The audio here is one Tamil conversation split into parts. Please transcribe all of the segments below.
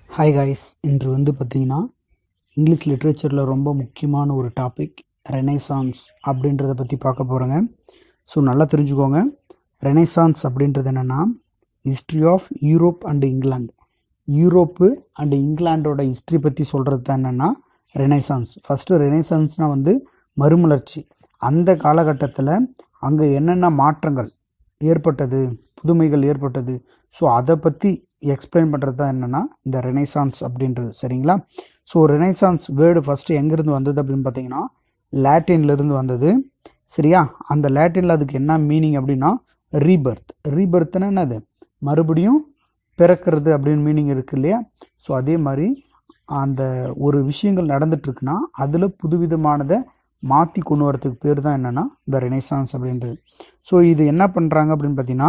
ஹாய் காய்ஸ் இன்று வந்து பார்த்தீங்கன்னா இங்கிலீஷ் லிட்ரேச்சரில் ரொம்ப முக்கியமான ஒரு டாபிக் ரெனைசான்ஸ் அப்படின்றத பற்றி பார்க்க போகிறோங்க ஸோ நல்லா தெரிஞ்சுக்கோங்க ரெனைசான்ஸ் அப்படின்றது என்னென்னா history of Europe and England Europe and இங்கிலாண்டோட ஹிஸ்ட்ரி பற்றி சொல்கிறது தான் என்னென்னா ரெனைசான்ஸ் ஃபஸ்ட்டு ரெனைசான்ஸ்னால் வந்து மறுமலர்ச்சி அந்த காலகட்டத்தில் அங்கே என்னென்ன மாற்றங்கள் ஏற்பட்டது புதுமைகள் ஏற்பட்டது ஸோ அதை பற்றி எக்ஸ்பிளைன் பண்ணுறது தான் என்னென்னா இந்த ரெனைசான்ஸ் அப்படின்றது சரிங்களா ஸோ ரெனைசான்ஸ் வேர்டு ஃபஸ்ட்டு எங்கேருந்து வந்தது அப்படின்னு பார்த்தீங்கன்னா லாட்டின்லேருந்து வந்தது சரியா அந்த லாட்டினில் அதுக்கு என்ன மீனிங் அப்படின்னா ரீபர்த் ரீபர்த்னா என்னது மறுபடியும் பிறக்கிறது அப்படின்னு மீனிங் இருக்கு இல்லையா ஸோ அதே மாதிரி அந்த ஒரு விஷயங்கள் நடந்துட்டு இருக்குன்னா அதில் புதுவிதமானதை மாற்றி கொண்டு வரதுக்கு பேர் தான் என்னென்னா இந்த ரெனைசான்ஸ் அப்படின்றது ஸோ இது என்ன பண்ணுறாங்க அப்படின்னு பார்த்தீங்கன்னா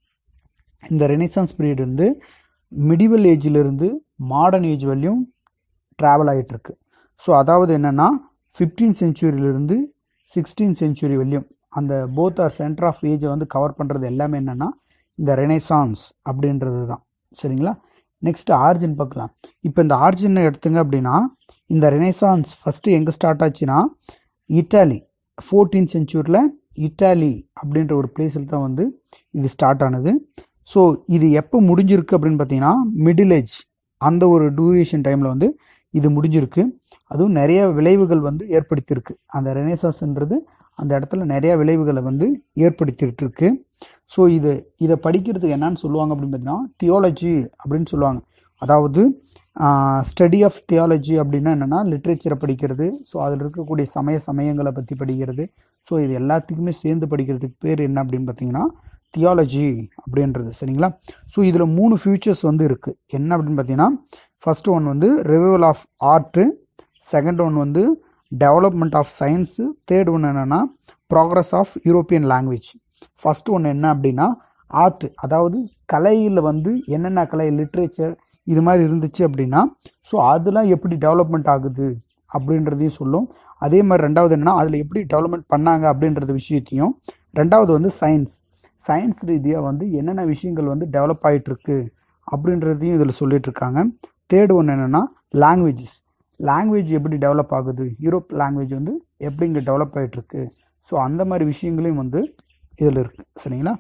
இந்த ரெனைசான்ஸ் பீரியட் வந்து மிடிவல் ஏஜிலிருந்து மாடர்ன் ஏஜ் வரையும் ட்ராவல் ஆகிட்டு இருக்கு ஸோ அதாவது என்னென்னா ஃபிஃப்டீன் செஞ்சுரியிலிருந்து சிக்ஸ்டீன் செஞ்சுரி வரையும் அந்த போத் ஆர் சென்டர் ஆஃப் ஏஜை வந்து கவர் பண்ணுறது எல்லாமே என்னென்னா இந்த ரெனைசான்ஸ் அப்படின்றது தான் சரிங்களா நெக்ஸ்ட் ஆர்ஜின் பார்க்கலாம் இப்போ இந்த ஆர்ஜின் எடுத்துங்க அப்படின்னா இந்த ரெனைசான்ஸ் ஃபஸ்ட்டு எங்கே ஸ்டார்ட் ஆச்சுன்னா இட்டாலி ஃபோர்டீன் செஞ்சுரியில் இட்டாலி அப்படின்ற ஒரு பிளேஸில் தான் வந்து இது ஸ்டார்ட் ஆனது ஸோ இது எப்போ முடிஞ்சிருக்கு அப்படின்னு பார்த்தீங்கன்னா மிடில் ஏஜ் அந்த ஒரு டூரேஷன் டைமில் வந்து இது முடிஞ்சிருக்கு அதுவும் நிறைய விளைவுகள் வந்து ஏற்படுத்தியிருக்கு அந்த ரெனேசாஸ்ன்றது அந்த இடத்துல நிறைய விளைவுகளை வந்து ஏற்படுத்திட்டு இருக்கு ஸோ இது இதை படிக்கிறதுக்கு என்னன்னு சொல்லுவாங்க அப்படின்னு பார்த்தீங்கன்னா தியாலஜி அப்படின்னு சொல்லுவாங்க அதாவது ஸ்டடி ஆஃப் தியாலஜி அப்படின்னா என்னென்னா லிட்ரேச்சரை படிக்கிறது ஸோ அதில் இருக்கக்கூடிய சமய சமயங்களை பற்றி படிக்கிறது ஸோ இது எல்லாத்துக்குமே சேர்ந்து படிக்கிறதுக்கு பேர் என்ன அப்படின்னு பார்த்தீங்கன்னா தியாலஜி அப்படின்றது சரிங்களா ஸோ இதில் மூணு ஃபியூச்சர்ஸ் வந்து இருக்குது என்ன அப்படின்னு பார்த்தீங்கன்னா ஃபர்ஸ்ட் ஒன் வந்து revival of art second one வந்து development of science third one என்னென்னா progress of European language first one என்ன அப்படின்னா ஆர்ட் அதாவது கலையில் வந்து என்னென்ன கலை லிட்ரேச்சர் இது மாதிரி இருந்துச்சு அப்படின்னா ஸோ அதெல்லாம் எப்படி டெவலப்மெண்ட் ஆகுது அப்படின்றதையும் சொல்லும் அதே மாதிரி ரெண்டாவது என்னன்னா அதில் எப்படி டெவலப்மெண்ட் பண்ணாங்க அப்படின்றது விஷயத்தையும் ரெண்டாவது வந்து சயின்ஸ் சயின்ஸ் ரீதியாக வந்து என்னென்ன விஷயங்கள் வந்து டெவலப் ஆகிட்டு இருக்கு அப்படின்றதையும் இதில் சொல்லிட்டு இருக்காங்க தேர்ட் ஒன்று என்னென்னா லாங்குவேஜஸ் லாங்குவேஜ் எப்படி டெவலப் ஆகுது யூரோப் லாங்குவேஜ் வந்து எப்படி இங்கே டெவலப் ஆகிட்டு இருக்கு ஸோ அந்த மாதிரி விஷயங்களையும் வந்து இதில் இருக்குது சரிங்களா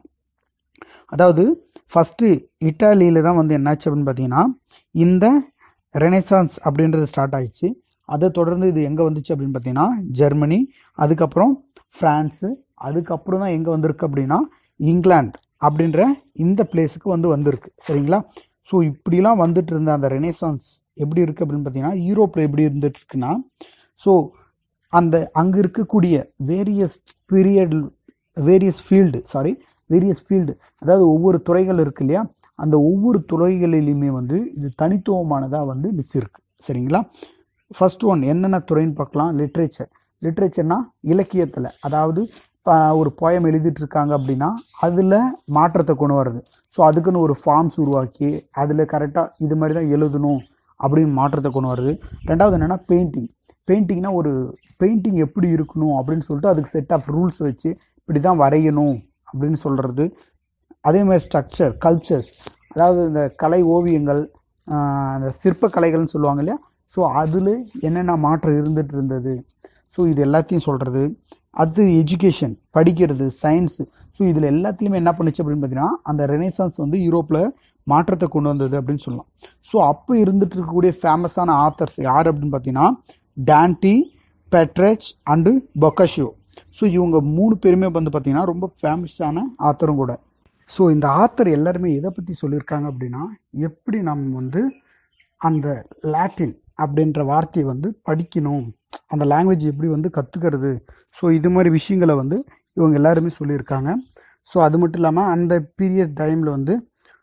அதாவது ஃபஸ்ட்டு இட்டாலியில் தான் வந்து என்னாச்சு அப்படின்னு பார்த்தீங்கன்னா இந்த ரெனைசான்ஸ் அப்படின்றது ஸ்டார்ட் ஆயிடுச்சு அதை தொடர்ந்து இது எங்கே வந்துச்சு அப்படின்னு பார்த்தீங்கன்னா ஜெர்மனி அதுக்கப்புறம் ஃப்ரான்ஸு அதுக்கப்புறம் தான் எங்கே வந்திருக்கு அப்படின்னா இங்கிலாந்து அப்படின்ற இந்த பிளேஸுக்கு வந்து வந்திருக்கு சரிங்களா ஸோ இப்படிலாம் வந்துட்டு இருந்த அந்த ரெனேசான்ஸ் எப்படி இருக்குது அப்படின்னு பார்த்தீங்கன்னா யூரோப்பில் எப்படி இருந்துட்டு இருக்குன்னா ஸோ அந்த அங்கே இருக்கக்கூடிய various period various field sorry various field அதாவது ஒவ்வொரு துறைகள் இருக்கு இல்லையா அந்த ஒவ்வொரு துறைகளிலுமே வந்து இது தனித்துவமானதாக வந்து நிச்சிருக்கு சரிங்களா ஃபர்ஸ்ட் ஒன் என்னென்ன துறைன்னு பார்க்கலாம் லிட்ரேச்சர் லிட்ரேச்சர்னா இலக்கியத்தில் அதாவது இப்போ ஒரு போயம் எழுதிட்டு இருக்காங்க அப்படின்னா அதில் மாற்றத்தை கொண்டு வருது ஸோ அதுக்குன்னு ஒரு ஃபார்ம்ஸ் உருவாக்கி அதில் கரெக்டாக இது மாதிரி தான் எழுதணும் அப்படின்னு மாற்றத்தை கொண்டு வருது ரெண்டாவது என்னென்னா பெயிண்டிங் பெயிண்டிங்னா ஒரு பெயிண்டிங் எப்படி இருக்கணும் அப்படின்னு சொல்லிட்டு அதுக்கு செட் ஆஃப் ரூல்ஸ் வச்சு இப்படி தான் வரையணும் அப்படின்னு சொல்கிறது அதே மாதிரி ஸ்ட்ரக்சர் கல்ச்சர்ஸ் அதாவது இந்த கலை ஓவியங்கள் அந்த சிற்ப கலைகள்னு சொல்லுவாங்க இல்லையா ஸோ அதில் என்னென்ன மாற்றம் இருந்துட்டு இருந்தது ஸோ இது எல்லாத்தையும் சொல்கிறது அது எஜுகேஷன் படிக்கிறது சயின்ஸு ஸோ இதில் எல்லாத்துலேயுமே என்ன பண்ணுச்சு அப்படின்னு பார்த்தீங்கன்னா அந்த ரெனைசான்ஸ் வந்து யூரோப்பில் மாற்றத்தை கொண்டு வந்தது அப்படின்னு சொல்லலாம் ஸோ அப்போ இருந்துட்டு இருக்கக்கூடிய ஃபேமஸான ஆத்தர்ஸ் யார் அப்படின்னு பார்த்தீங்கன்னா Dante Petrarch and Boccaccio so இவங்க மூணு பேருமே வந்து பார்த்திங்கன்னா ரொம்ப ஃபேமஸான ஆத்தரும் கூட ஸோ இந்த ஆத்தர் எல்லாருமே எதை பற்றி சொல்லியிருக்காங்க அப்படின்னா எப்படி நம்ம வந்து அந்த லாட்டின் அப்படின்ற வார்த்தையை வந்து படிக்கணும் அந்த லாங்குவேஜ் எப்படி வந்து கற்றுக்கிறது ஸோ இது மாதிரி விஷயங்களை வந்து இவங்க எல்லாருமே சொல்லியிருக்காங்க ஸோ அது மட்டும் இல்லாமல் அந்த பீரியட் டைமில் வந்து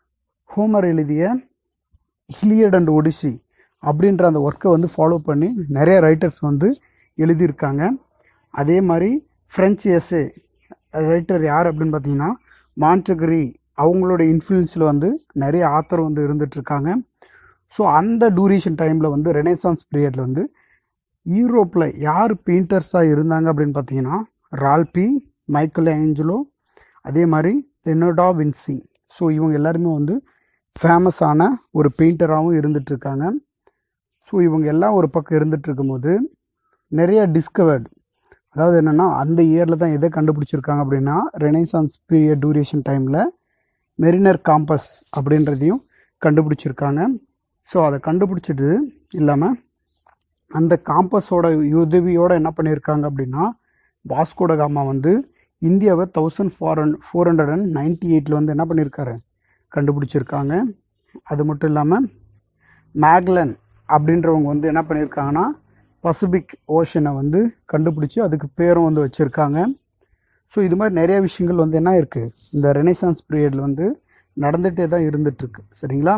ஹோமர் எழுதிய ஹிலியட் அண்ட் ஒடிசி அப்படின்ற அந்த ஒர்க்கை வந்து ஃபாலோ பண்ணி நிறைய ரைட்டர்ஸ் வந்து எழுதியிருக்காங்க அதே மாதிரி ஃப்ரெஞ்சு எஸ்ஏ ரைட்டர் யார் அப்படின்னு பார்த்தீங்கன்னா மான்டகரி அவங்களோட இன்ஃப்ளூயன்ஸில் வந்து நிறைய ஆத்தர் வந்து இருந்துகிட்ருக்காங்க ஸோ அந்த டூரேஷன் டைமில் வந்து ரெனேசான்ஸ் பீரியடில் வந்து யூரோப்பில் யார் பெயிண்டர்ஸாக இருந்தாங்க அப்படின்னு பார்த்தீங்கன்னா ரால்பி மைக்கேல் ஏஞ்சலோ அதே மாதிரி லெனோடா வின்சி ஸோ இவங்க எல்லாருமே வந்து ஃபேமஸான ஒரு பெயிண்டராகவும் இருந்துட்டு இருக்காங்க ஸோ இவங்க எல்லாம் ஒரு பக்கம் இருந்துட்டு இருக்கும்போது நிறைய டிஸ்கவர்டு அதாவது என்னென்னா அந்த இயரில் தான் எதை கண்டுபிடிச்சிருக்காங்க அப்படின்னா ரெனைசான்ஸ் பீரியட் டூரேஷன் டைமில் மெரினர் காம்பஸ் அப்படின்றதையும் கண்டுபிடிச்சிருக்காங்க ஸோ அதை கண்டுபிடிச்சது இல்லாமல் அந்த காம்பஸோட உதவியோடு என்ன பண்ணியிருக்காங்க அப்படின்னா வாஸ்கோட காமா வந்து இந்தியாவை thousand four hundred four hundred and ninety எயிட்டில் வந்து என்ன பண்ணியிருக்காரு கண்டுபிடிச்சிருக்காங்க அது மட்டும் இல்லாமல் மேக்லன் அப்படின்றவங்க வந்து என்ன பண்ணியிருக்காங்கன்னா பசிபிக் ஓஷனை வந்து கண்டுபிடிச்சி அதுக்கு பேரும் வந்து வச்சுருக்காங்க ஸோ இது மாதிரி நிறைய விஷயங்கள் வந்து என்ன இருக்குது இந்த ரெனைசான்ஸ் பீரியடில் வந்து நடந்துகிட்டே தான் இருந்துகிட்ருக்கு சரிங்களா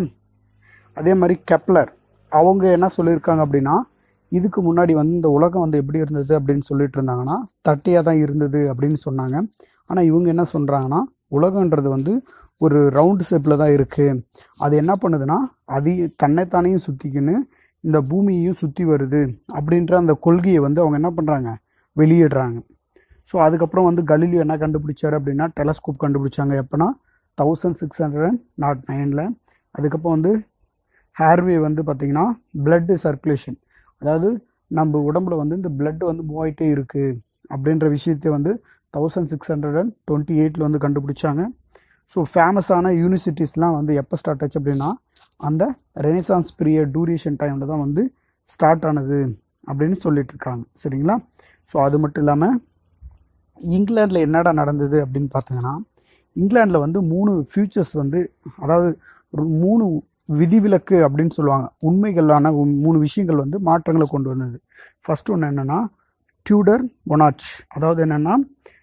அதே மாதிரி கெப்லர் அவங்க என்ன சொல்லியிருக்காங்க அப்படின்னா இதுக்கு முன்னாடி வந்து இந்த உலகம் வந்து எப்படி இருந்தது அப்படின்னு சொல்லிட்டு இருந்தாங்கன்னா தட்டையாக தான் இருந்தது அப்படின்னு சொன்னாங்க ஆனால் இவங்க என்ன சொல்கிறாங்கன்னா உலகன்றது வந்து ஒரு ரவுண்டு ஷேப்பில் தான் இருக்குது அது என்ன பண்ணுதுன்னா அது தன்னைத்தானையும் சுற்றிக்கின்னு இந்த பூமியையும் சுற்றி வருது அப்படின்ற அந்த கொள்கையை வந்து அவங்க என்ன பண்ணுறாங்க வெளியிடுறாங்க ஸோ அதுக்கப்புறம் வந்து கலிலியோ என்ன கண்டுபிடிச்சாரு அப்படின்னா டெலஸ்கோப் கண்டுபிடிச்சாங்க எப்போனா thousand six hundred and nought நைனில் அதுக்கப்புறம் வந்து ஹேர்வே வந்து பார்த்திங்கன்னா பிளட்டு சர்க்குலேஷன் அதாவது நம்ம உடம்புல வந்து இந்த பிளட் வந்து மூவ் ஆகிட்டே இருக்குது அப்படின்ற விஷயத்தை வந்து thousand six hundred and twenty எயிட்டில் வந்து கண்டுபிடிச்சாங்க ஸோ ஃபேமஸான யூனிவர்சிட்டிஸ்லாம் வந்து எப்போ ஸ்டார்ட் ஆச்சு அப்படின்னா அந்த ரெனிசான்ஸ் பீரியட் டூரேஷன் டைமில் தான் வந்து ஸ்டார்ட் ஆனது அப்படின்னு சொல்லிட்டு இருக்காங்க சரிங்களா ஸோ அது மட்டும் இல்லாமல் இங்கிலாண்டில் என்னடா நடந்தது அப்படின்னு பார்த்தீங்கன்னா இங்கிலாண்டில் வந்து மூணு ஃபியூச்சர்ஸ் வந்து அதாவது ஒரு மூணு விதிவிலக்கு அப்படின்னு சொல்லுவாங்க உண்மைகளான உண்- மூணு விஷயங்கள் வந்து மாற்றங்களை கொண்டு வந்தது ஃபர்ஸ்ட் ஒன்று என்னென்னா டியூடர் ஒனாச் அதாவது என்னென்னா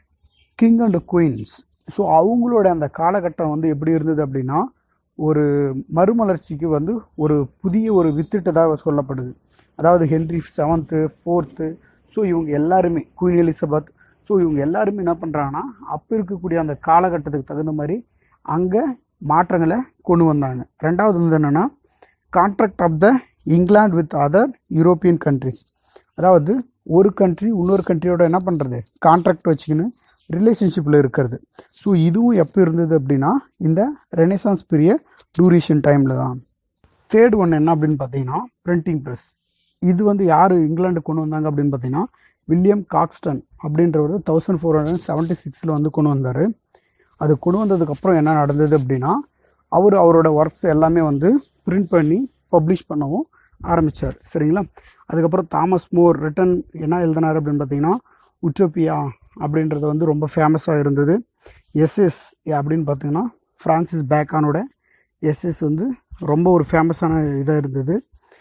கிங் அண்ட் குயின்ஸ் ஸோ அவங்களோட அந்த காலகட்டம் வந்து எப்படி இருந்தது அப்படின்னா ஒரு மறுமலர்ச்சிக்கு வந்து ஒரு புதிய ஒரு வித்திட்டதாக சொல்லப்படுது அதாவது ஹென்ரி செவன்த்து ஃபோர்த்து ஸோ இவங்க எல்லாருமே குயின் எலிசபெத் ஸோ இவங்க எல்லாருமே என்ன பண்ணுறாங்கன்னா அப்போ இருக்கக்கூடிய அந்த காலகட்டத்துக்கு தகுந்த மாதிரி அங்கே மாற்றங்களை கொண்டு வந்தாங்க ரெண்டாவது வந்து என்னென்னா contract of the England with other European countries அதாவது ஒரு கண்ட்ரி இன்னொரு கண்ட்ரியோட என்ன பண்ணுறது கான்ட்ராக்ட் வச்சுக்கின்னு ரிலேஷன்ஷிப்பில் இருக்கிறது ஸோ இதுவும் எப்போ இருந்தது அப்படின்னா இந்த ரெனசான்ஸ் பீரியட் டூரேஷன் டைமில் தான் தேர்ட் ஒன் என்ன அப்படின்னு பார்த்தீங்கன்னா பிரிண்டிங் ப்ரெஸ் இது வந்து யார் இங்கிலாந்து கொண்டு வந்தாங்க அப்படின்னு பார்த்தீங்கன்னா வில்லியம் காக்ஸ்டன் அப்படின்றவர் தௌசண்ட் ஃபோர் ஹண்ட்ரட் செவன்ட்டி சிக்ஸில் வந்து கொண்டு வந்தார் அது கொண்டு வந்ததுக்கப்புறம் என்ன நடந்தது அப்படின்னா அவர் அவரோட ஒர்க்ஸ் எல்லாமே வந்து பிரிண்ட் பண்ணி பப்ளிஷ் பண்ணவும் ஆரம்பித்தார் சரிங்களா அதுக்கப்புறம் தாமஸ் மோர் ரிட்டன் என்ன எழுதினார் அப்படின்னு பார்த்தீங்கன்னா உட்டோப்பியா அப்படின்றது வந்து ரொம்ப ஃபேமஸாக இருந்தது எஸ்எஸ் அப்படின்னு பார்த்தீங்கன்னா ஃப்ரான்சிஸ் பேக்கானோட எஸ்எஸ் வந்து ரொம்ப ஒரு ஃபேமஸான இதாக இருந்தது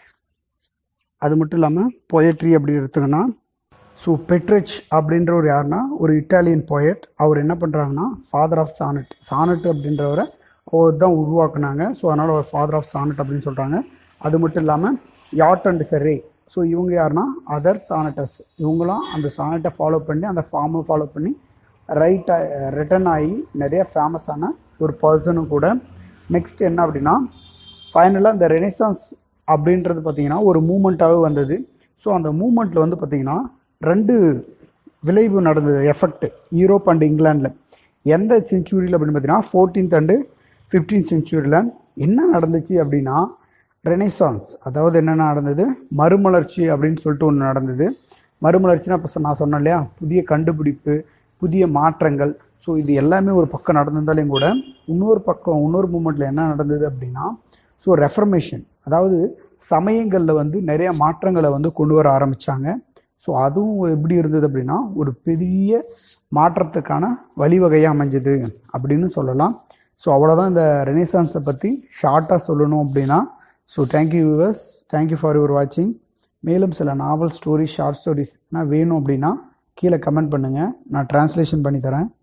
அது மட்டும் இல்லாமல் பொயட்ரி அப்படி எடுத்தோங்கன்னா ஸோ பெட்ரிச் அப்படின்ற ஒரு யாருன்னா ஒரு இட்டாலியன் poet அவர் என்ன பண்ணுறாங்கன்னா ஃபாதர் ஆஃப் சானட் சானட் அப்படின்றவரை அவர் தான் உருவாக்குனாங்க ஸோ அதனால் அவர் ஃபாதர் ஆஃப் சானட் அப்படின்னு சொல்கிறாங்க அது மட்டும் இல்லாமல் யாட் அண்ட் செரே ஸோ இவங்க யாருன்னா அதர் சானட்டஸ் இவங்களாம் அந்த சானட்டை ஃபாலோ பண்ணி அந்த ஃபார்மை ஃபாலோ பண்ணி ரைட் ரிட்டன் ஆகி நிறைய ஃபேமஸான ஒரு பர்சனும் கூட நெக்ஸ்ட் என்ன அப்படின்னா ஃபைனலாக இந்த ரெனிசான்ஸ் அப்படின்றது பார்த்தீங்கன்னா ஒரு மூமெண்ட்டாகவே வந்தது ஸோ அந்த மூமெண்ட்டில் வந்து பார்த்தீங்கன்னா ரெண்டு விளைவு நடந்தது எஃபெக்ட் யூரோப் அண்ட் இங்கிலாண்டில் எந்த செஞ்சுரியில் அப்படின்னு பார்த்தீங்கன்னா ஃபோர்டீன்த் அண்டு ஃபிஃப்டீன் செஞ்சுரியில் என்ன நடந்துச்சு அப்படின்னா ரெனைசான்ஸ் அதாவது என்னென்ன நடந்தது மறுமலர்ச்சி அப்படின்னு சொல்லிட்டு ஒன்று நடந்தது மறுமலர்ச்சினா இப்போ நான் சொன்னேன் இல்லையா புதிய கண்டுபிடிப்பு புதிய மாற்றங்கள் ஸோ இது எல்லாமே ஒரு பக்கம் நடந்திருந்தாலும் கூட இன்னொரு பக்கம் இன்னொரு மூமெண்ட்டில் என்ன நடந்தது அப்படின்னா ஸோ ரெஃபர்மேஷன் அதாவது சமயங்களில் வந்து நிறைய மாற்றங்களை வந்து கொண்டு வர ஆரம்பித்தாங்க ஸோ அதுவும் எப்படி இருந்தது அப்படின்னா ஒரு பெரிய மாற்றத்துக்கான வழிவகையாக அமைஞ்சது அப்படின்னு சொல்லலாம் ஸோ அவ்வளோதான் இந்த ரெனிசான்ஸை பற்றி ஷார்ட்டாக சொல்லணும் அப்படின்னா so thank you viewers thank you for your வாட்சிங் மேலும் சில நாவல் ஸ்டோரிஸ் ஷார்ட் ஸ்டோரிஸ் வேணும் அப்படின்னா கீழே கமெண்ட் பண்ணுங்கள் நான் ட்ரான்ஸ்லேஷன் பண்ணி தரேன்